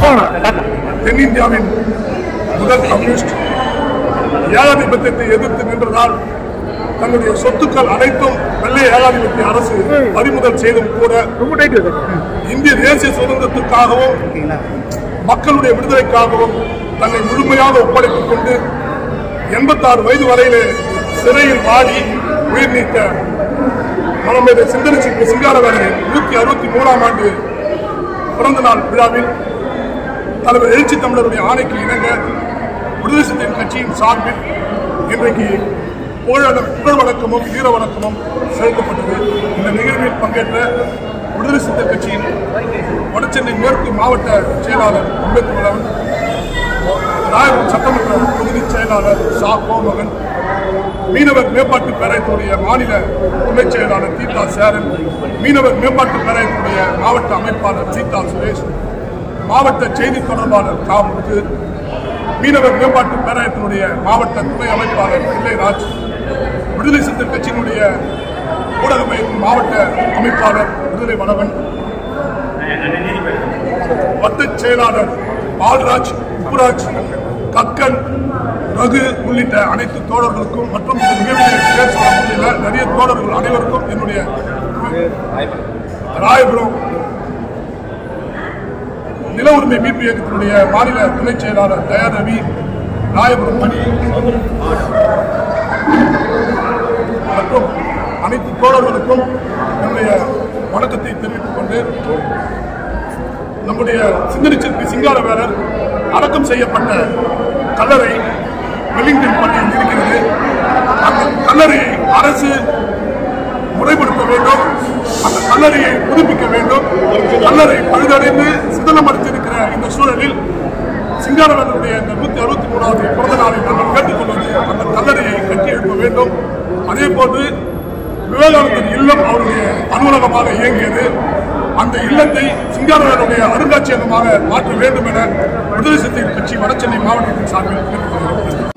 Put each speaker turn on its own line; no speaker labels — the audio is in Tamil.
தென்னிந்தியாவின் முதல் கம்யூனிஸ்ட் ஏகாதிபத்தியத்தை எதிர்த்து நின்றதால் தன்னுடைய சொத்துக்கள் அனைத்தும் வெள்ளை ஏகாதிபத்திய அரசு பறிமுதல் செய்தும் கூட இந்திய தேசிய சுதந்திரத்துக்காகவும் மக்களுடைய விடுதலைக்காகவும் தன்னை முழுமையாக ஒப்படைத்துக் கொண்டு எண்பத்தாறு வயது வரையிலே சிறையில் வாடி உயிர் நீத்த மனமேத சிந்தரிச்சி சிங்காரவேலரின் நூத்தி அறுபத்தி மூணாம் ஆண்டு பிறந்த நாள் விழாவில் தலைவர் எழுச்சி தமிழருடைய ஆணைக்கு இணங்க விடுதலை சிறுத்தைகள் கட்சியின் சார்பில் இன்றைக்கு புகழ் புகழ் வணக்கமும் வீர வணக்கமும் செலுத்தப்பட்டது இந்த நிகழ்வில் பங்கேற்ற விடுதலை சிறுத்தைகள் கட்சியின் வடசென்னை மேற்கு மாவட்ட செயலாளர் அம்பேத்கர் ராயபுரம் சட்டமன்ற தொகுதி செயலாளர் சா கோமகன் மீனவர் மேம்பாட்டு பேரயத்தினுடைய மாநில துணைச் செயலாளர் தீதா சேரன் மீனவர் மேம்பாட்டு பேரயத்தினுடைய மாவட்ட அமைப்பாளர் சீதா சுரேஷ் மாவட்ட செய்தி தொடர்பாளர் காமுத்து மீனவர் மேம்பாட்டு பேரயத்தினுடைய மாவட்ட துணை அமைப்பாளர் பிள்ளைராஜ் விடுதலை சிறுத்தை கட்சியினுடைய ஊடக மையத்தின் மாவட்ட அமைப்பாளர் விடுதலை வளவன் வட்டச் செயலாளர் பால்ராஜ் உப்புராஜ் கக்கன் ரகு உள்ளிட்ட அனைத்து தோழர்களுக்கும் மற்றும் இந்த நிகழ்வில் பேர் சொல்ல முடியல நிறைய தோழர்கள் அனைவருக்கும் என்னுடைய ராயபுரம் நில உரிமை மீட்பு இயக்கத்தினுடைய மாநில துணைச் செயலாளர் தயா ரவி ராயபுரம் மணி மற்றும் அனைத்து தோழர்களுக்கும் என்னுடைய வணக்கத்தை தெரிவித்துக் கொண்டு நம்முடைய சிந்தனிச்சிற்கு சிங்காரவேலர் அடக்கம் செய்யப்பட்ட கல்லறை வெலிங்டன் பள்ளியில் இருக்கிறது அந்த கல்லறையை அரசு முறைப்படுத்த வேண்டும் அந்த கல்லறையை புதுப்பிக்க வேண்டும் கல்லறை பழுதடைந்து சிதலமடைந்திருக்கிற இந்த சூழலில் சிங்காரவேலருடைய இந்த நூத்தி அறுபத்தி மூணாவது பிறந்த நாளை நாங்கள் கேட்டுக்கொள்வது அந்த கல்லறையை கட்டி எழுப்ப வேண்டும் அதே போன்று விவேகானந்தர் இல்லம் அவருடைய அலுவலகமாக இயங்கியது அந்த இல்லத்தை சிங்காரவேலருடைய அருங்காட்சியகமாக மாற்ற வேண்டும் என விடுதலை சிறுத்தைகள் கட்சி வடசென்னை மாவட்டத்தின் சார்பில் கேட்டுக்கொள்கிறோம்